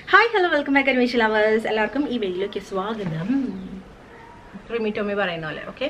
Hi hello welcome back admission lovers എല്ലാവർക്കും ഈ വീഡിയോയിലേക്ക് സ്വാഗതം റിമി ടോമി പറയുന്ന പോലെ ഓക്കെ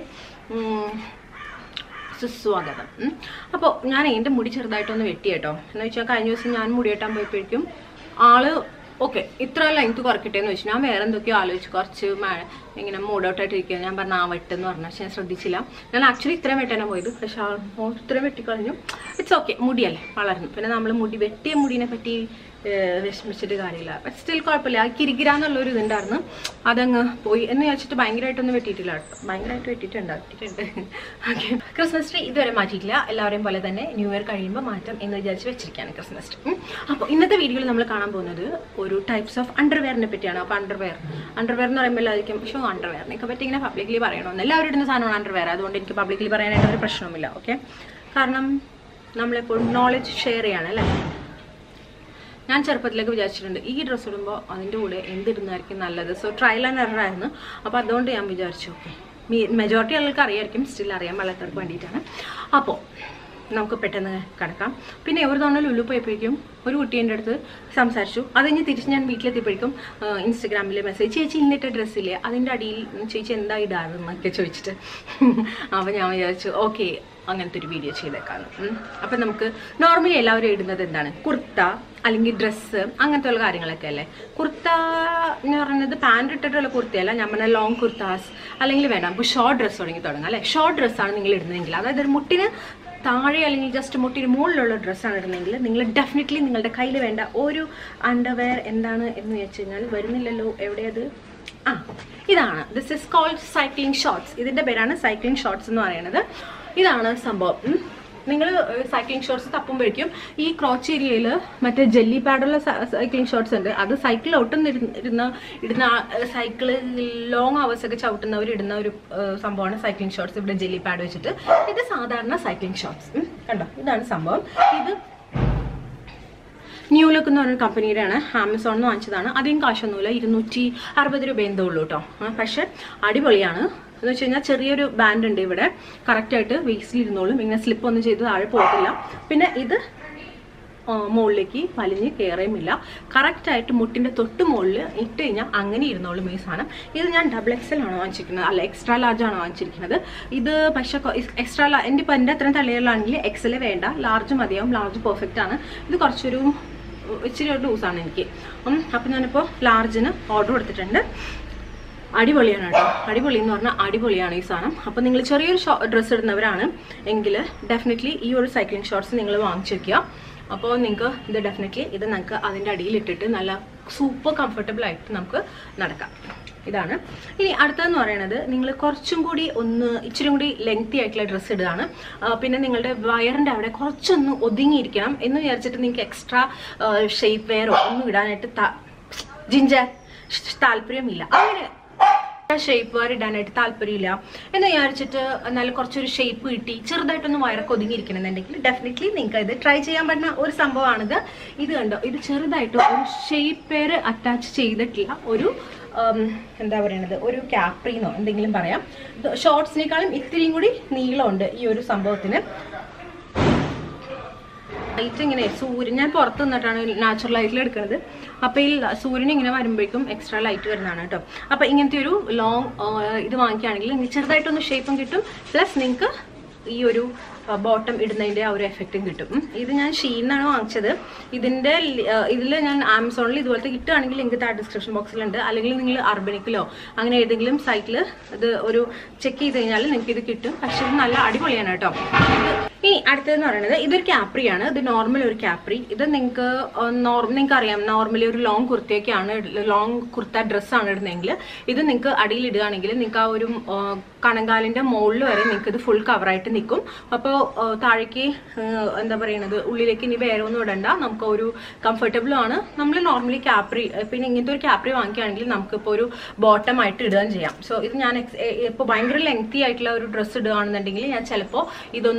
സുസ്വാഗതം അപ്പോൾ ഞാൻ എൻ്റെ മുടി ചെറുതായിട്ടൊന്ന് വെട്ടി കേട്ടോ എന്ന് വെച്ചാൽ കഴിഞ്ഞ ദിവസം ഞാൻ മുടി വെട്ടാൻ പോയപ്പോഴേക്കും ആള് ഓക്കെ ഇത്ര ലെങ്ത് കുറയ്ക്കട്ടെ എന്ന് വെച്ചു ഞാൻ വേറെ എന്തൊക്കെയോ ആലോചിച്ചു കുറച്ച് മഴ ഇങ്ങനെ മൂഡൗട്ടായിട്ട് ഇരിക്കുക ഞാൻ പറഞ്ഞ ആ വെട്ടെന്ന് പറഞ്ഞു പക്ഷെ ഞാൻ ശ്രദ്ധിച്ചില്ല ഞാൻ ആക്ച്വലി ഇത്രയും വെട്ടാനാണ് പോയത് പക്ഷെ ആൾ ഓ, ഇത്രയും വെട്ടിക്കളഞ്ഞു ഇറ്റ്സ് ഓക്കെ മുടിയല്ലേ വളർന്നു പിന്നെ നമ്മൾ മുടി വെട്ടിയ മുടിനെ പറ്റി ഏഹ്, വിഷമിച്ചിട്ട് കാര്യമില്ല ബട്ട് സ്റ്റിൽ കുഴപ്പമില്ല ആ കിരികിരാന്നുള്ളൊരു ഇതുണ്ടായിരുന്നു അതങ്ങ് പോയി എന്ന് വിചാരിച്ചിട്ട് ഭയങ്കരമായിട്ടൊന്നും വെട്ടിയിട്ടില്ല കേട്ടോ ഭയങ്കരമായിട്ട് വെട്ടിയിട്ടുണ്ട് വെട്ടിയിട്ടുണ്ട് ഓക്കെ ക്രിസ്മസ് ട്രീ ഇതുവരെ മാറ്റിയിട്ടില്ല എല്ലാവരെയും പോലെ തന്നെ ന്യൂ ഇയർ കഴിയുമ്പോൾ മാറ്റം എന്ന് വിചാരിച്ച് വെച്ചിരിക്കുകയാണ് ക്രിസ്മസ് ട്രീ അപ്പോൾ ഇന്നത്തെ വീഡിയോയിൽ നമ്മൾ കാണാൻ പോകുന്നത് ഒരു ടൈപ്സ് ഓഫ് അണ്ടർവെയറിനെ പറ്റിയാണ് അപ്പോൾ അണ്ടർവെയർ അണ്ടർവെയർ എന്ന് പറയുമ്പോൾ എല്ലാവർക്കും ഷോ അണ്ടർവെയറിനെ പറ്റി ഇങ്ങനെ പബ്ലിക്കലി പറയണമെന്ന് എല്ലാവരും ഇടുന്ന സാധനമാണ് അണ്ടർവെയർ അതുകൊണ്ട് എനിക്ക് പബ്ലിക്കലി പറയാനായിട്ട് ഒരു പ്രശ്നവുമില്ല ഓക്കെ കാരണം നമ്മളെപ്പോഴും നോളജ് ഷെയർ ചെയ്യാണ് അല്ലേ ഞാൻ ചെറുപ്പത്തിലേക്ക് വിചാരിച്ചിട്ടുണ്ട് ഈ ഡ്രസ്സ് ഇടുമ്പോൾ അതിൻ്റെ കൂടെ എന്തിടുന്നതായിരിക്കും നല്ലത് സോ ട്രയൽ ആൻഡ് എറർ ആയിരുന്നു അപ്പോൾ അതുകൊണ്ട് ഞാൻ വിചാരിച്ചു ഓക്കെ മെജോറിറ്റി ആളുകൾക്ക് അറിയായിരിക്കും സ്റ്റിൽ അറിയാൻ പാടാത്തവർക്ക് വേണ്ടിയിട്ടാണ് അപ്പോൾ നമുക്ക് പെട്ടെന്ന് കിടക്കാം പിന്നെ ഒരു തവണ ലുലു പോയപ്പോഴേക്കും ഒരു കുട്ടി എൻ്റെ അടുത്ത് സംസാരിച്ചു അത് കഴിഞ്ഞ് തിരിച്ച് ഞാൻ വീട്ടിലെത്തിയപ്പോഴേക്കും ഇൻസ്റ്റഗ്രാമിൽ മെസ്സേജ് ചേച്ചി ഇന്നിട്ട ഡ്രസ്സില്ലേ അതിൻ്റെ അടിയിൽ ചേച്ചി എന്താ ഇടാറെന്നൊക്കെ ചോദിച്ചിട്ട് അപ്പോൾ ഞാൻ വിചാരിച്ചു ഓക്കെ അങ്ങനത്തെ ഒരു വീഡിയോ ചെയ്തേക്കാന്ന് അപ്പം നമുക്ക് നോർമലി എല്ലാവരും ഇടുന്നത് എന്താണ് കുർത്ത അല്ലെങ്കിൽ ഡ്രസ്സ് അങ്ങനത്തെ ഉള്ള കാര്യങ്ങളൊക്കെ അല്ലേ കുർത്ത എന്ന് പറയുന്നത് പാൻറ് ഇട്ടിട്ടുള്ള കുർത്തയല്ല ഞാൻ പറഞ്ഞ ലോങ് കുർത്താസ് അല്ലെങ്കിൽ വേണ്ട നമുക്ക് ഷോർട്ട് ഡ്രസ്സ് തുടങ്ങി തുടങ്ങാം അല്ലേ ഷോർട്ട് ഡ്രസ്സാണ് നിങ്ങൾ ഇടുന്നതെങ്കിൽ അതായത് ഒരു മുട്ടിന് താഴെ അല്ലെങ്കിൽ ജസ്റ്റ് മുട്ടിന് മുകളിലുള്ള ഡ്രസ്സാണ് ഇടുന്നതെങ്കിൽ നിങ്ങൾ ഡെഫിനറ്റ്ലി നിങ്ങളുടെ കയ്യിൽ വേണ്ട ഒരു അണ്ടർവെയർ എന്താണ് എന്ന് വെച്ച് കഴിഞ്ഞാൽ വരുന്നില്ലല്ലോ എവിടെയത് ആ ഇതാണ് this is called cycling shorts ഇതിന്റെ പേരാണ് സൈക്ലിംഗ് ഷോർട്സ് എന്ന് പറയുന്നത് ഇതാണ് സംഭവം നിങ്ങൾ സൈക്ലിംഗ് ഷോർട്സ് തപ്പുമ്പോഴേക്കും ഈ ക്രോച്ച് ഏരിയയിൽ മറ്റേ ജെല്ലി പാഡുള്ള സൈക്ലിംഗ് ഷോർട്സ് ഉണ്ട് അത് സൈക്കിൾ ഒട്ടുന്ന ഇരുന്ന ഇടുന്ന സൈക്കിള് ലോങ് അവേഴ്സ് ഒക്കെ ചവിട്ടുന്നവർ ഇടുന്ന ഒരു ഏഹ്, സംഭവമാണ് സൈക്ലിംഗ് ഷോർട്സ് ഇവിടെ ജെല്ലി പാഡ് വെച്ചിട്ട് ഇത് സാധാരണ സൈക്ലിംഗ് ഷോർട്സ് കണ്ടോ ഇതാണ് സംഭവം ഇത് ന്യൂ ലുക്ക് എന്ന് പറഞ്ഞ കമ്പനിയുടെയാണ് ആമസോണിൽ നിന്ന് വാങ്ങിച്ചതാണ് അധികം കാശൊന്നുമില്ല ഇരുന്നൂറ്റി അറുപത് രൂപ എന്തോ ഉള്ളൂ കേട്ടോ പക്ഷെ അടിപൊളിയാണ് എന്ന് വെച്ച് കഴിഞ്ഞാൽ ചെറിയൊരു ബാൻഡ് ഉണ്ട് ഇവിടെ കറക്റ്റായിട്ട് വേസ്റ്റിൽ ഇരുന്നോളും ഇങ്ങനെ സ്ലിപ്പ് ഒന്നും ചെയ്ത് താഴെ പോകത്തില്ല പിന്നെ ഇത് ആ, മുകളിലേക്ക് വലിഞ്ഞ് കയറുമില്ല കറക്റ്റായിട്ട് മുട്ടിൻ്റെ തൊട്ട് മുകളിൽ ഇട്ട് കഴിഞ്ഞാൽ അങ്ങനെ ഇരുന്നോളും ഈ സാധനം ഇത് ഞാൻ ഡബിൾ എക്സൽ ആണ് വാങ്ങിച്ചിരിക്കുന്നത് അല്ല എക്സ്ട്രാ ലാർജ് ആണ് വാങ്ങിച്ചിരിക്കുന്നത് ഇത് പക്ഷേ എക്സ്ട്രാ ലാ എൻ്റെ ഇപ്പം എൻ്റെ അത്രയും തലയിലാണെങ്കിൽ എക്സൽ വേണ്ട ലാർജ് മതിയാവും ലാർജ് പെർഫെക്റ്റ് ആണ് ഇത് കുറച്ചൊരു ഇച്ചിരി ഒരു ലൂസാണ് എനിക്ക് ഉം, അപ്പം ഞാനിപ്പോൾ ലാർജിന് ഓർഡർ കൊടുത്തിട്ടുണ്ട് അടിപൊളിയാണ് കേട്ടോ അടിപൊളി എന്ന് പറഞ്ഞാൽ അടിപൊളിയാണ് ഈ സാധനം അപ്പോൾ നിങ്ങൾ ചെറിയൊരു ഡ്രസ്സ് ഇടുന്നവരാണ് എങ്കിൽ ഡെഫിനറ്റ്ലി ഈ ഒരു സൈക്ലിംഗ് ഷോർട്സ് നിങ്ങൾ വാങ്ങിച്ചു വെക്കുക അപ്പോൾ നിങ്ങൾക്ക് ഇത് ഡെഫിനറ്റ്ലി ഇത് നമുക്ക് അതിൻ്റെ അടിയിൽ ഇട്ടിട്ട് നല്ല സൂപ്പർ കംഫർട്ടബിൾ ആയിട്ട് നമുക്ക് നടക്കാം ഇതാണ് ഇനി അടുത്തതെന്ന് പറയുന്നത് നിങ്ങൾ കുറച്ചും കൂടി ഒന്ന് ഇച്ചിരി കൂടി ലെങ്തി ആയിട്ടുള്ള ഡ്രസ്സ് ഇടുകയാണ് ആ, പിന്നെ നിങ്ങളുടെ വയറിൻ്റെ അവിടെ കുറച്ചൊന്ന് ഒതുങ്ങിയിരിക്കണം എന്ന് വിചാരിച്ചിട്ട് നിങ്ങൾക്ക് എക്സ്ട്രാ ഷേപ്പ് വെയറോ ഒന്നും ഇടാനായിട്ട് ത- ജിഞ്ചർ താല്പര്യമില്ല അങ്ങനെ ഷേപ്പ് വേർ ഇടാനായിട്ട് താല്പര്യമില്ല എന്ന് വിചാരിച്ചിട്ട് നല്ല കുറച്ചൊരു ഷേപ്പ് കിട്ടി ചെറുതായിട്ടൊന്ന് വയറൊക്കെ ഒതുങ്ങിയിരിക്കണമെന്നുണ്ടെങ്കിൽ ഡെഫിനറ്റ്ലി നിങ്ങൾക്ക് ഇത് ട്രൈ ചെയ്യാൻ പറ്റുന്ന ഒരു സംഭവമാണിത് ഇത് കണ്ടോ ഇത് ചെറുതായിട്ട് ഒരു ഷേപ്പ് വെയർ അറ്റാച്ച് ചെയ്തിട്ടുള്ള ഒരു ഉം, എന്താ പറയണത് ഒരു ക്യാപ്രീന്നോ എന്തെങ്കിലും പറയാം ഷോർട്സിനേക്കാളും ഇത്തിരിയും കൂടി നീളമുണ്ട് ഈ ഒരു സംഭവത്തിന് ലൈറ്റ് ഇങ്ങനെ സൂര്യൻ ഞാൻ പുറത്ത് നിന്നിട്ടാണ് നാച്ചുറൽ ലൈറ്റിൽ എടുക്കുന്നത് അപ്പോൾ ഈ സൂര്യൻ ഇങ്ങനെ വരുമ്പോഴേക്കും എക്സ്ട്രാ ലൈറ്റ് വരുന്നതാണ് കേട്ടോ അപ്പോൾ ഇങ്ങനത്തെ ഒരു ലോങ് ഇത് വാങ്ങിക്കുകയാണെങ്കിൽ നിങ്ങൾക്ക് ചെറുതായിട്ടൊന്ന് ഷേപ്പും കിട്ടും പ്ലസ് നിങ്ങൾക്ക് ഈ ഒരു ബോട്ടം ഇടുന്നതിൻ്റെ ആ ഒരു എഫക്റ്റും കിട്ടും ഉം. ഇത് ഞാൻ ഷീന്നാണ് വാങ്ങിച്ചത് ഇതിൻ്റെ ഇതിൽ ഞാൻ ആമസോണിൽ ഇതുപോലത്തെ കിട്ടുകയാണെങ്കിൽ ലിങ്ക് താഴെ ഡിസ്ക്രിപ്ഷൻ ബോക്സിലുണ്ട് അല്ലെങ്കിൽ നിങ്ങൾ അർബനിക്കിലോ അങ്ങനെ ഏതെങ്കിലും സൈറ്റിൽ ഇത് ഒരു ചെക്ക് ചെയ്ത് കഴിഞ്ഞാൽ നിങ്ങൾക്ക് ഇത് കിട്ടും പക്ഷേ ഇത് നല്ല അടിപൊളിയാണ് കേട്ടോ ഇത് ഇനി അടുത്തതെന്ന് പറയുന്നത് ഇതൊരു ക്യാപ്രിയാണ് ഇത് നോർമൽ ഒരു ക്യാപ്രി ഇത് നിങ്ങൾക്ക് നോർമൽ നിങ്ങൾക്ക് അറിയാം നോർമലി ഒരു ലോങ് കുർത്തയൊക്കെയാണ് ലോങ് കുർത്ത ഡ്രസ്സാണ് ഇടുന്നതെങ്കിൽ ഇത് നിങ്ങൾക്ക് അടിയിൽ ഇടുകയാണെങ്കിൽ നിങ്ങൾക്ക് ആ ഒരു ആ, കണങ്കാലിന്റെ മുകളിൽ വരെ നിങ്ങൾക്ക് ഇത് ഫുൾ കവറായിട്ട് നിൽക്കും അപ്പോൾ താഴേക്ക് ആ, എന്താ പറയുന്നത് ഉള്ളിലേക്ക് ഇനി വേറെ ഒന്നും ഇടണ്ട നമുക്ക് ഒരു കംഫർട്ടബിളും ആണ് നമ്മൾ നോർമലി ക്യാപ്രി പിന്നെ ഇങ്ങനത്തെ ഒരു ക്യാപ്രി വാങ്ങിക്കുകയാണെങ്കിൽ നമുക്കിപ്പോൾ ഒരു ബോട്ടം ആയിട്ട് ഇടുകയും ചെയ്യാം സോ ഇത് ഞാൻ ഇപ്പോൾ ഭയങ്കര ലെങ്തി ആയിട്ടുള്ള ഒരു ഡ്രസ്സ് ഇടുകയാണെന്നുണ്ടെങ്കിൽ ഞാൻ ചിലപ്പോൾ ഇതൊന്നും ഇടാതെ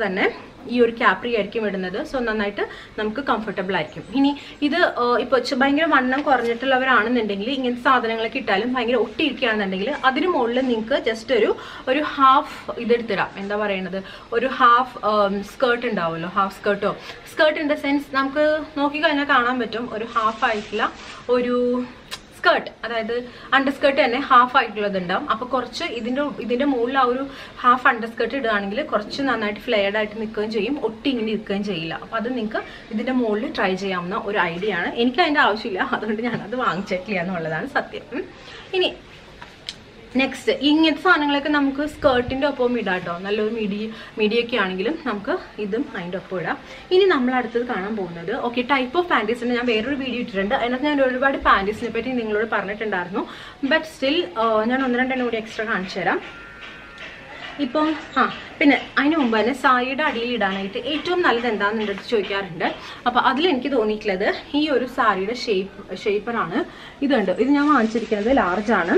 തന്നെ ഈ ഒരു ക്യാപ്രി ആയിരിക്കും ഇടുന്നത് സോ നന്നായിട്ട് നമുക്ക് കംഫർട്ടബിൾ ആയിരിക്കും ഇനി ഇത് ഇപ്പോൾ ഭയങ്കര വണ്ണം കുറഞ്ഞിട്ടുള്ളവരാണെന്നുണ്ടെങ്കിൽ ഇങ്ങനത്തെ സാധനങ്ങളൊക്കെ ഇട്ടാലും ഭയങ്കര ഒട്ടിയിരിക്കുകയാണെന്നുണ്ടെങ്കിൽ അതിന് മുകളിൽ നിങ്ങൾക്ക് ജസ്റ്റ് ഒരു ഒരു ഹാഫ് ഇതെടുത്തിടാം എന്താ പറയുന്നത് ഒരു ഹാഫ് സ്കേർട്ട് ഉണ്ടാവുമല്ലോ ഹാഫ് സ്കേർട്ടോ സ്കേർട്ട് ഇൻ ദ സെൻസ് നമുക്ക് നോക്കിക്കഴിഞ്ഞാൽ കാണാൻ പറ്റും ഒരു ഹാഫ് ആയിട്ടുള്ള ഒരു സ്കേർട്ട് അതായത് അണ്ടർ സ്കേർട്ട് തന്നെ ഹാഫ് ആയിട്ടുള്ളത് ഉണ്ടാവും അപ്പോൾ കുറച്ച് ഇതിൻ്റെ ഇതിൻ്റെ മുകളിൽ ആ ഒരു ഹാഫ് അണ്ടർ സ്കേർട്ട് ഇടുകയാണെങ്കിൽ കുറച്ച് നന്നായിട്ട് ഫ്ലെയർഡ് ആയിട്ട് നിൽക്കുകയും ചെയ്യും ഒട്ടി ഇങ്ങനെ നിൽക്കുകയും ചെയ്യില്ല അപ്പോൾ അത് നിങ്ങൾക്ക് ഇതിൻ്റെ മുകളിൽ ട്രൈ ചെയ്യാവുന്ന ഒരു ഐഡിയ ആണ് എനിക്ക് അതിൻ്റെ ആവശ്യമില്ല അതുകൊണ്ട് ഞാനത് വാങ്ങിച്ചിട്ടില്ല എന്നുള്ളതാണ് സത്യം ഉം. ഇനി നെക്സ്റ്റ് ഇങ്ങനത്തെ സാധനങ്ങളൊക്കെ നമുക്ക് സ്കേർട്ടിൻ്റെ ഒപ്പം ഇടാം കേട്ടോ നല്ലൊരു മിഡി മിഡിയൊക്കെ ആണെങ്കിലും നമുക്ക് ഇതും അതിൻ്റെ ഒപ്പം ഇടാം ഇനി നമ്മൾ അടുത്തത് കാണാൻ പോകുന്നത് ഓക്കെ ടൈപ്പ് ഓഫ് പാൻറ്റീസിന് ഞാൻ വേറൊരു വീഡിയോ ഇട്ടിട്ടുണ്ട് അതിനകത്ത് ഞാൻ ഒരുപാട് പാൻറ്റീസിനെ പറ്റി നിങ്ങളോട് പറഞ്ഞിട്ടുണ്ടായിരുന്നു ബട്ട് സ്റ്റിൽ ഞാൻ ഒന്ന് രണ്ടെണ്ണം കൂടി എക്സ്ട്രാ കാണിച്ചു തരാം ഇപ്പം ആ പിന്നെ അതിന് മുമ്പ് തന്നെ സാരിയുടെ അടിയിൽ ഇടാനായിട്ട് ഏറ്റവും നല്ലത് എന്താണെന്ന് എൻ്റെ അടുത്ത് ചോദിക്കാറുണ്ട് അപ്പോൾ അതിൽ എനിക്ക് തോന്നിയിട്ടുള്ളത് ഈ ഒരു സാരിയുടെ ഷേപ്പ് ഷേപ്പറാണ് ഇതുണ്ട് ഇത് ഞാൻ വാങ്ങിച്ചിരിക്കുന്നത് ലാർജ് ആണ്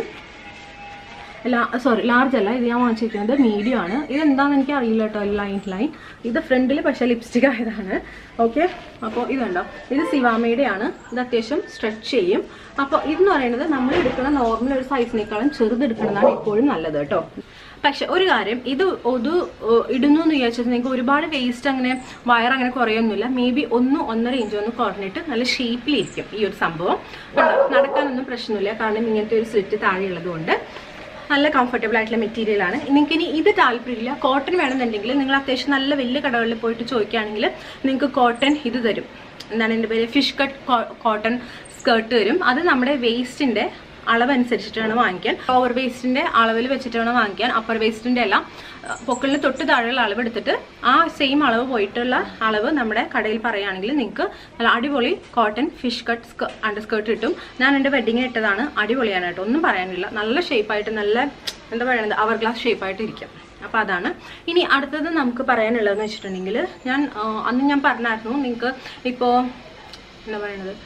സോറി ലാർജ് അല്ല ഇത് ഞാൻ വാങ്ങിച്ചിരിക്കുന്നത് മീഡിയം ആണ് ഇത് എന്താണെന്ന് എനിക്ക് അറിയില്ല കേട്ടോ ലൈൻ ലൈൻ ഇത് ഫ്രണ്ടിൽ പക്ഷേ ലിപ്സ്റ്റിക് ആയതാണ് ഓക്കെ അപ്പോൾ ഇതുണ്ടോ ഇത് സിവാമയുടെ ആണ് ഇത് അത്യാവശ്യം സ്ട്രെച്ച് ചെയ്യും അപ്പോൾ ഇതെന്ന് പറയുന്നത് നമ്മൾ എടുക്കുന്ന നോർമൽ ഒരു സൈസിനേക്കാളും ചെറുതെടുക്കണമെന്നാണ് എപ്പോഴും നല്ലത് കേട്ടോ പക്ഷെ ഒരു കാര്യം ഇത് ഒരു ഏഹ്, ഇടുന്നു എന്ന് വിചാരിച്ചത് നിങ്ങൾക്ക് ഒരുപാട് വേസ്റ്റ് അങ്ങനെ വയർ അങ്ങനെ കുറയൊന്നുമില്ല മേ ബി ഒന്ന് ഒന്നര ഇഞ്ച് ഒന്ന് കുറഞ്ഞിട്ട് നല്ല ഷേപ്പിലിരിക്കും ഈ ഒരു സംഭവം കണ്ടോ? നടക്കാനൊന്നും പ്രശ്നമില്ല കാരണം ഇങ്ങനത്തെ ഒരു സ്ലിറ്റ് താഴെയുള്ളത് കൊണ്ട് നല്ല കംഫർട്ടബിൾ ആയിട്ടുള്ള മെറ്റീരിയൽ ആണ് നിങ്ങൾക്ക് ഇനി ഇത് താല്പര്യമില്ല കോട്ടൺ വേണമെന്നുണ്ടെങ്കിൽ നിങ്ങൾ അത്യാവശ്യം നല്ല വലിയ കടകളിൽ പോയിട്ട് ചോദിക്കുകയാണെങ്കിൽ നിങ്ങൾക്ക് കോട്ടൺ ഇത് തരും എന്താണ് എൻ്റെ പേര് ഫിഷ് കട്ട് കോട്ടൺ സ്കേർട്ട് തരും അത് നമ്മുടെ വേസ്റ്റിൻ്റെ അളവനുസരിച്ചിട്ട് വേണം വാങ്ങിക്കാൻ ഓവർ വേസ്റ്റിന്റെ അളവിൽ വെച്ചിട്ട് വേണം വാങ്ങിക്കാൻ അപ്പർ വേസ്റ്റിന്റെ എല്ലാം അഹ് പൊക്കിളിന് തൊട്ട് താഴെയുള്ള അളവ് എടുത്തിട്ട് ആ സെയിം അളവ് പോയിട്ടുള്ള അളവ് നമ്മുടെ കടയിൽ പറയുകയാണെങ്കിൽ നിങ്ങൾക്ക് നല്ല അടിപൊളി cotton fish cut under skirt കിട്ടും ഞാൻ എൻ്റെ വെഡിങ്ങിന് ഇട്ടതാണ് അടിപൊളിയാണ് കേട്ടോ ഒന്നും പറയാനില്ല നല്ല ഷേപ്പായിട്ട് നല്ല എന്താ പറയുന്നത് അവർ ഗ്ലാസ് ഷേപ്പായിട്ട് ഇരിക്കും അപ്പോൾ അതാണ് ഇനി അടുത്തത് നമുക്ക് പറയാനുള്ളതെന്ന് വെച്ചിട്ടുണ്ടെങ്കിൽ ഞാൻ ആ, അന്ന് ഞാൻ പറഞ്ഞായിരുന്നു നിങ്ങൾക്ക് ഇപ്പോൾ എന്താ പറയണത്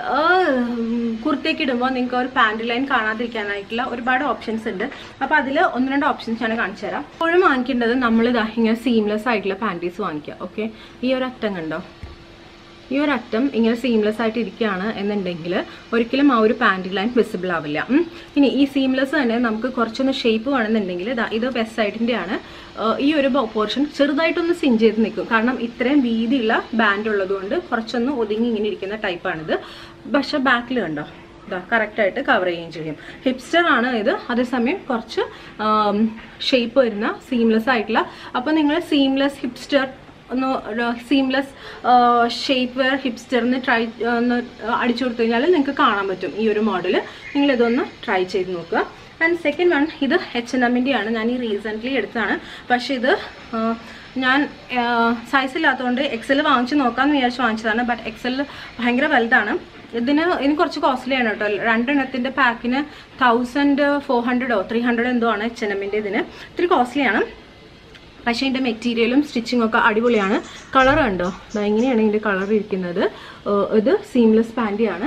കുർത്തേക്ക് ഇടുമ്പോൾ നിങ്ങൾക്ക് ഒരു പാൻറ് ലൈൻ കാണാതിരിക്കാനായിട്ടുള്ള ഒരുപാട് ഓപ്ഷൻസ് ഉണ്ട് അപ്പോൾ അതിൽ ഒന്ന് രണ്ട് ഓപ്ഷൻസ് ഞാൻ കാണിച്ചു തരാം എപ്പോഴും വാങ്ങിക്കേണ്ടത് നമ്മൾ ഇതാ ഇങ്ങനെ സീംലെസ് ആയിട്ടുള്ള പാൻറ്റീസ് വാങ്ങിക്കുക ഓക്കെ ഈ ഒരു അറ്റം കണ്ടോ ഈ ഒരു അറ്റം ഇങ്ങനെ സീംലെസ് ആയിട്ട് ഇരിക്കുകയാണ് എന്നുണ്ടെങ്കിൽ ഒരിക്കലും ആ ഒരു പാൻറ് ലൈൻ വിസിബിൾ ആവില്ല ഉം. ഇനി ഈ സീംലെസ് തന്നെ നമുക്ക് കുറച്ചൊന്ന് ഷേപ്പ് വേണമെന്നുണ്ടെങ്കിൽ ദാ ഇത് വെസ്റ്റ് സൈഡിൻ്റെ ആണ് ഏഹ് ഈ ഒരു പോർഷൻ ചെറുതായിട്ടൊന്ന് സിഞ്ച് ചെയ്ത് നിൽക്കും കാരണം ഇത്രയും വീതിയുള്ള ബാൻഡ് ഉള്ളതുകൊണ്ട് കുറച്ചൊന്ന് ഒതുങ്ങി ഇങ്ങനെ ഇരിക്കുന്ന ടൈപ്പാണിത് പക്ഷെ ബാക്കിൽ കണ്ടോ ഇതാ കറക്റ്റായിട്ട് കവർ ചെയ്യുകയും ചെയ്യും ഹിപ്സ്റ്റർ ആണ് ഇത് അതേസമയം കുറച്ച് ഷേപ്പ് വരുന്ന സീംലെസ് ആയിട്ടുള്ള അപ്പോൾ നിങ്ങൾ സീംലെസ് ഹിപ്സ്റ്റർ ഒന്ന് സീംലെസ് ഷേപ്പ് വെയർ ഹിപ്സ്റ്ററിന് ട്രൈ ഒന്ന് അടിച്ചു കൊടുത്തു കഴിഞ്ഞാൽ നിങ്ങൾക്ക് കാണാൻ പറ്റും ഈ ഒരു മോഡൽ നിങ്ങൾ ഇതൊന്ന് ട്രൈ ചെയ്ത് നോക്കുക ആൻഡ് സെക്കൻഡ് വൺ ഇത് എച്ച് എൻ എമ്മിൻ്റെ ആണ് ഞാൻ ഈ റീസെൻ്റ്ലി എടുത്തതാണ് പക്ഷേ ഇത് ആ, ഞാൻ സൈസ് ഇല്ലാത്തതുകൊണ്ട് എക്സൽ വാങ്ങിച്ച് നോക്കാമെന്ന് വിചാരിച്ച് വാങ്ങിച്ചതാണ് ബട്ട് എക്സൽ ഭയങ്കര വലുതാണ് ഇതിന് ഇതിന് കുറച്ച് കോസ്റ്റ്ലി ആണ് കേട്ടോ രണ്ടെണ്ണത്തിൻ്റെ പാക്കിന് തൗസൻഡ് ഫോർ ഹൺഡ്രഡോ ത്രീ ഹൺഡ്രഡ് എന്തോ ആണ് എച്ച് എൻ എമ്മിൻ്റെ ഇതിന് ഇത്തിരി കോസ്റ്റ്ലി ആണ് പക്ഷേ ഇതിൻ്റെ മെറ്റീരിയലും സ്റ്റിച്ചിങ്ങും ഒക്കെ അടിപൊളിയാണ് കളർ കണ്ടോ ദാ ഇങ്ങനെയാണ് ഇതിൻ്റെ കളർ ഇരിക്കുന്നത് ഏഹ് ഇത് സീംലെസ് പാൻറ്റിയാണ്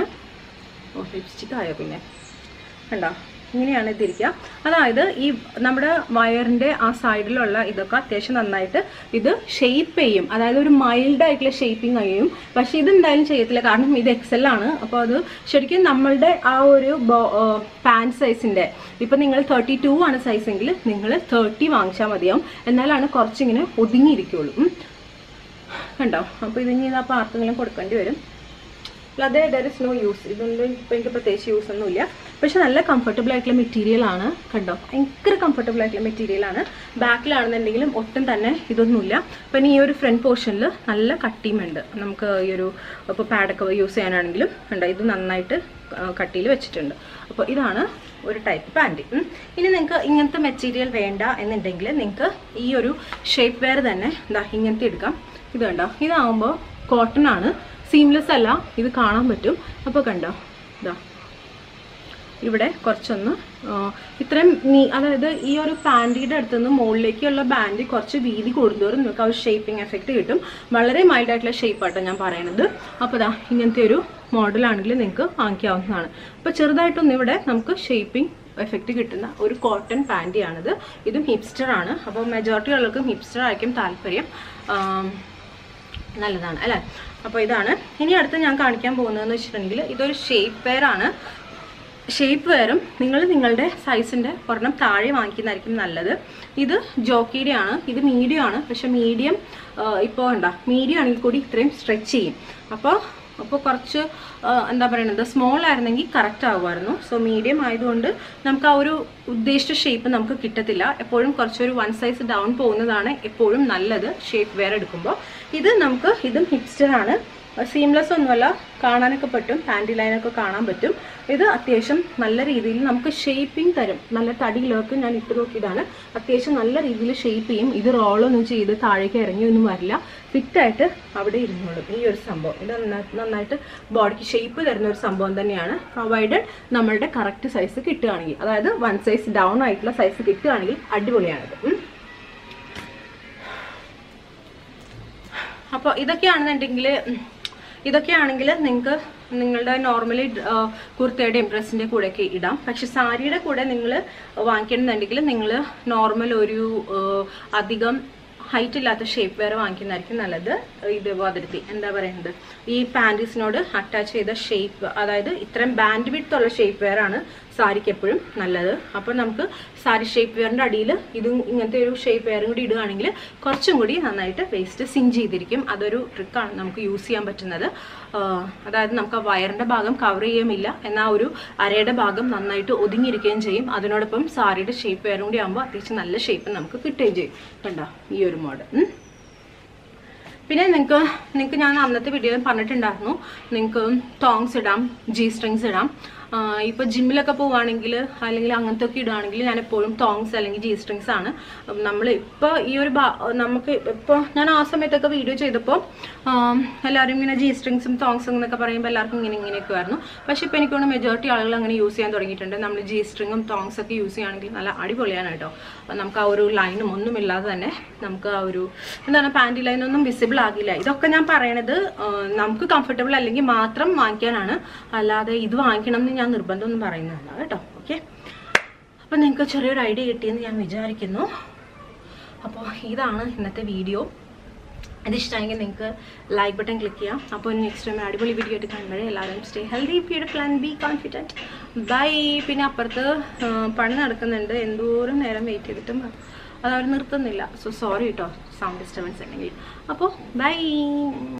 ഓ ലിപ്സ്റ്റിക് ആയോ പിന്നെ കണ്ടോ ഇങ്ങനെയാണ് ഇതിരിക്കുക അതായത് ഈ നമ്മുടെ വയറിൻ്റെ ആ സൈഡിലുള്ള ഇതൊക്കെ അത്യാവശ്യം നന്നായിട്ട് ഇത് ഷേപ്പ് ചെയ്യും അതായത് ഒരു മൈൽഡ് ആയിട്ടുള്ള ഷേപ്പിംഗ് കഴിയും പക്ഷേ ഇത് എന്തായാലും ചെയ്യത്തില്ല കാരണം ഇത് എക്സൽ ആണ് അപ്പോൾ അത് ശരിക്കും നമ്മളുടെ ആ ഒരു പാൻറ് സൈസിൻ്റെ ഇപ്പം നിങ്ങൾ തേർട്ടി ടു ആണ് സൈസെങ്കിൽ നിങ്ങൾ തേർട്ടി വാങ്ങിച്ചാൽ മതിയാവും എന്നാലാണ് കുറച്ചിങ്ങനെ ഒതുങ്ങിയിരിക്കുള്ളൂ ഉം. കണ്ടോ അപ്പോൾ ഇതിനി അപ്പോൾ ആർക്കെങ്കിലും കൊടുക്കേണ്ടി വരും അല്ലാതെ ദർ ഇസ് നോ യൂസ് ഇതൊന്നും ഇപ്പം എനിക്ക് പ്രത്യേകിച്ച് യൂസ് ഒന്നുമില്ല പക്ഷെ നല്ല കംഫർട്ടബിൾ ആയിട്ടുള്ള മെറ്റീരിയൽ ആണ് കണ്ടോ ഭയങ്കര കംഫർട്ടബിൾ ആയിട്ടുള്ള മെറ്റീരിയൽ ആണ് ബാക്കിലാണെന്നുണ്ടെങ്കിലും ഒട്ടും തന്നെ ഇതൊന്നുമില്ല പിന്നെ ഈ ഒരു ഫ്രണ്ട് പോർഷനിൽ നല്ല കട്ടിയും ഉണ്ട് നമുക്ക് ഈ ഒരു ഇപ്പോൾ പാഡൊക്കെ യൂസ് ചെയ്യാനാണെങ്കിലും കണ്ടോ ഇത് നന്നായിട്ട് കട്ടിയിൽ വെച്ചിട്ടുണ്ട് അപ്പോൾ ഇതാണ് ഒരു ടൈപ്പ് പാൻറ് ഇനി നിങ്ങൾക്ക് ഇങ്ങനത്തെ മെറ്റീരിയൽ വേണ്ട എന്നുണ്ടെങ്കിൽ നിങ്ങൾക്ക് ഈ ഒരു ഷേപ്പ് വെയർ തന്നെ ഇതാ ഇങ്ങനത്തെ എടുക്കാം ഇത് കണ്ടോ ഇതാവുമ്പോൾ കോട്ടൺ ആണ് സീംലെസ് അല്ല ഇത് കാണാൻ പറ്റും അപ്പോൾ കണ്ടോ ഇതാ ഇവിടെ കുറച്ചൊന്ന് ആ, ഇത്രയും നീ അതായത് ഈ ഒരു പാൻറ്റിയുടെ അടുത്ത് നിന്ന് മുകളിലേക്കുള്ള ബാൻഡ് കുറച്ച് വീതി കൂടുന്തോറും നിങ്ങൾക്ക് ആ ഒരു ഷേപ്പിംഗ് എഫക്റ്റ് കിട്ടും വളരെ മൈൽഡ് ആയിട്ടുള്ള ഷേപ്പാട്ടോ ഞാൻ പറയണത് അപ്പോൾ ദാ ഇങ്ങനത്തെ ഒരു മോഡലാണെങ്കിൽ നിങ്ങൾക്ക് വാങ്ങിക്കാവുന്നതാണ് അപ്പോൾ ചെറുതായിട്ടൊന്ന് ഇവിടെ നമുക്ക് ഷേപ്പിംഗ് എഫക്റ്റ് കിട്ടുന്ന ഒരു കോട്ടൺ പാൻറ്റിയാണിത് ഇതും ഹിപ്സ്റ്റർ ആണ് അപ്പോൾ മെജോറിറ്റി ആളുകൾക്കും ഹിപ്സ്റ്റർ ആയിരിക്കും താല്പര്യം ആം, നല്ലതാണ് അല്ലേ അപ്പോൾ ഇതാണ് ഇനി അടുത്ത് ഞാൻ കാണിക്കാൻ പോകുന്നതെന്ന് വെച്ചിട്ടുണ്ടെങ്കിൽ ഇതൊരു ഷേപ്പ് വെയർ ആണ് ഷേപ്പ് വെയറും നിങ്ങൾ നിങ്ങളുടെ സൈസിൻ്റെ ഒരെണ്ണം താഴെ വാങ്ങിക്കുന്നതായിരിക്കും നല്ലത് ഇത് ജോക്കിയുടെ ആണ് ഇത് മീഡിയം ആണ് പക്ഷെ മീഡിയം ഇപ്പോൾ എന്താ മീഡിയം ആണെങ്കിൽ കൂടി ഇത്രയും സ്ട്രെച്ച് ചെയ്യും അപ്പോൾ അപ്പോൾ കുറച്ച് ആ, എന്താ പറയുന്നത് സ്മോൾ ആയിരുന്നെങ്കിൽ കറക്റ്റ് ആകുമായിരുന്നു സോ മീഡിയം ആയതുകൊണ്ട് നമുക്ക് ആ ഒരു ഉദ്ദേശിച്ച ഷേപ്പ് നമുക്ക് കിട്ടത്തില്ല എപ്പോഴും കുറച്ചൊരു വൺ സൈസ് ഡൗൺ പോകുന്നതാണ് എപ്പോഴും നല്ലത് ഷേപ്പ് വെയർ എടുക്കുമ്പോൾ ഇത് നമുക്ക് ഇതും ഹിപ്സ്റ്റർ ആണ് സീംലെസ് ഒന്നുമല്ല കാണാനൊക്കെ പറ്റും പാൻറ്റി ലൈനൊക്കെ കാണാൻ പറ്റും ഇത് അത്യാവശ്യം നല്ല രീതിയിൽ നമുക്ക് ഷേപ്പിംഗ് തരും നല്ല തടിയിലൊക്കെ ഞാൻ ഇട്ട് നോക്കിയതാണ് അത്യാവശ്യം നല്ല രീതിയിൽ ഷേപ്പ് ചെയ്യും ഇത് റോളൊന്നും ചെയ്ത് താഴേക്ക് ഇറങ്ങിയൊന്നും വരില്ല ഫിറ്റായിട്ട് അവിടെ ഇരുന്നോളും ഈ ഒരു സംഭവം ഇത് നന്നാ- നന്നായിട്ട് ബോഡിക്ക് ഷേപ്പ് തരുന്ന ഒരു സംഭവം തന്നെയാണ് പ്രൊവൈഡഡ് നമ്മളുടെ കറക്റ്റ് സൈസ് കിട്ടുകയാണെങ്കിൽ അതായത് വൺ സൈസ് ഡൗൺ ആയിട്ടുള്ള സൈസ് കിട്ടുകയാണെങ്കിൽ അടിപൊളിയാണിത് ഉം. അപ്പോൾ ഇതൊക്കെയാണെന്നുണ്ടെങ്കിൽ ഇതൊക്കെയാണെങ്കിൽ നിങ്ങൾക്ക് നിങ്ങളുടെ നോർമലി കുർത്തയുടെയും ഡ്രസ്സിൻ്റെ കൂടെയൊക്കെ ഇടാം പക്ഷെ സാരിയുടെ കൂടെ നിങ്ങൾ വാങ്ങിക്കണമെന്നുണ്ടെങ്കിൽ നിങ്ങൾ നോർമൽ ഒരു ആ, അധികം ഹൈറ്റ് ഇല്ലാത്ത ഷേപ്പ് വെയർ വാങ്ങിക്കുന്നതായിരിക്കും നല്ലത് ഇത് അതിർത്തി എന്താ പറയുന്നത് ഈ പാൻറ്റീസിനോട് അറ്റാച്ച് ചെയ്ത ഷേപ്പ് അതായത് ഇത്രയും ബാൻഡ് വിഡ്ത്ത് ഉള്ള ഷേപ്പ് വെയർ ആണ് സാരിക്ക് എപ്പോഴും നല്ലത് അപ്പോൾ നമുക്ക് സാരി ഷേപ്പ് വെയറിൻ്റെ അടിയിൽ ഇതും ഇങ്ങനത്തെ ഒരു ഷേപ്പ് വെയറും കൂടി ഇടുകയാണെങ്കിൽ കുറച്ചും കൂടി നന്നായിട്ട് വേസ്റ്റ് സിഞ്ച് ചെയ്തിരിക്കും അതൊരു ട്രിക്കാണ് നമുക്ക് യൂസ് ചെയ്യാൻ പറ്റുന്നത് ആ, അതായത് നമുക്ക് ആ വയറിൻ്റെ ഭാഗം കവർ ചെയ്യുമില്ല എന്നാൽ ഒരു അരയുടെ ഭാഗം നന്നായിട്ട് ഒതുങ്ങിയിരിക്കുകയും ചെയ്യും അതിനോടൊപ്പം സാരിയുടെ ഷേപ്പ് വെയറും കൂടി ആകുമ്പോൾ അത്യാവശ്യം നല്ല ഷേപ്പ് നമുക്ക് കിട്ടുകയും ചെയ്യും കണ്ടോ ഈ ഒരു മോഡൽ പിന്നെ നിങ്ങൾക്ക് നിങ്ങൾക്ക് ഞാൻ അന്നത്തെ വീഡിയോയിൽ പറഞ്ഞിട്ടുണ്ടായിരുന്നു നിങ്ങൾക്ക് ടോങ്സ് ഇടാം ജി സ്ട്രിങ്സ് ഇടാം ഇപ്പോൾ ജിമ്മിലൊക്കെ പോവുകയാണെങ്കിൽ അല്ലെങ്കിൽ അങ്ങനത്തെ ഒക്കെ ഇടുകയാണെങ്കിൽ ഞാൻ എപ്പോഴും ടോങ്സ് അല്ലെങ്കിൽ ജി സ്ട്രിങ്സ് ആണ് നമ്മൾ ഇപ്പോൾ ഈ ഒരു ഭാ നമുക്ക് ഇപ്പോൾ ഞാൻ ആ സമയത്തൊക്കെ വീഡിയോ ചെയ്തപ്പോൾ ആം, എല്ലാവരും ഇങ്ങനെ ജി സ്ട്രിങ്സും ടോങ്സും എന്നൊക്കെ പറയുമ്പോൾ എല്ലാവർക്കും ഇങ്ങനെ ഇങ്ങനെയൊക്കെ ആയിരുന്നു പക്ഷേ ഇപ്പോൾ എനിക്ക് തോന്നുന്നു മെജോറിറ്റി ആളുകൾ അങ്ങനെ യൂസ് ചെയ്യാൻ തുടങ്ങിയിട്ടുണ്ട് നമ്മൾ ജി സ്ട്രിങ്ങും ടോങ്സ് ഒക്കെ യൂസ് ചെയ്യുകയാണെങ്കിൽ നല്ല അടിപൊളിയാണ് കേട്ടോ അപ്പോൾ നമുക്ക് ആ ഒരു ലൈനും ഒന്നുമില്ലാതെ തന്നെ നമുക്ക് ആ ഒരു എന്താണ് പാൻറ്റി ലൈനൊന്നും വിസിബിൾ ആകില്ല ഇതൊക്കെ ഞാൻ പറയണത് ആ, നമുക്ക് കംഫർട്ടബിൾ അല്ലെങ്കിൽ മാത്രം വാങ്ങിക്കാനാണ് അല്ലാതെ ഇത് വാങ്ങിക്കണം എന്ന് ഞാൻ നിർബന്ധമൊന്നും പറയുന്നതല്ല കേട്ടോ ഓക്കെ അപ്പം നിങ്ങൾക്ക് ചെറിയൊരു ഐഡിയ കിട്ടിയെന്ന് ഞാൻ വിചാരിക്കുന്നു അപ്പോൾ ഇതാണ് ഇന്നത്തെ വീഡിയോ ഇത് ഇഷ്ടമായെങ്കിൽ നിങ്ങൾക്ക് ലൈക്ക് ബട്ടൺ ക്ലിക്ക് ചെയ്യാം അപ്പോൾ നെക്സ്റ്റ് ടൈം അടിപൊളി വീഡിയോ ആയിട്ട് കാണുമ്പോഴേ എല്ലാവരും stay healthy beautiful and be confident bye പിന്നെ അപ്പുറത്ത് ആ, പണി നടക്കുന്നുണ്ട് എന്തോരം നേരം വെയിറ്റ് ചെയ്തിട്ടും അത് അവർ നിർത്തുന്നില്ല സോ സോറി കേട്ടോ സൗണ്ട് ഡിസ്റ്റർബൻസ് ഉണ്ടെങ്കിൽ അപ്പോൾ ബൈ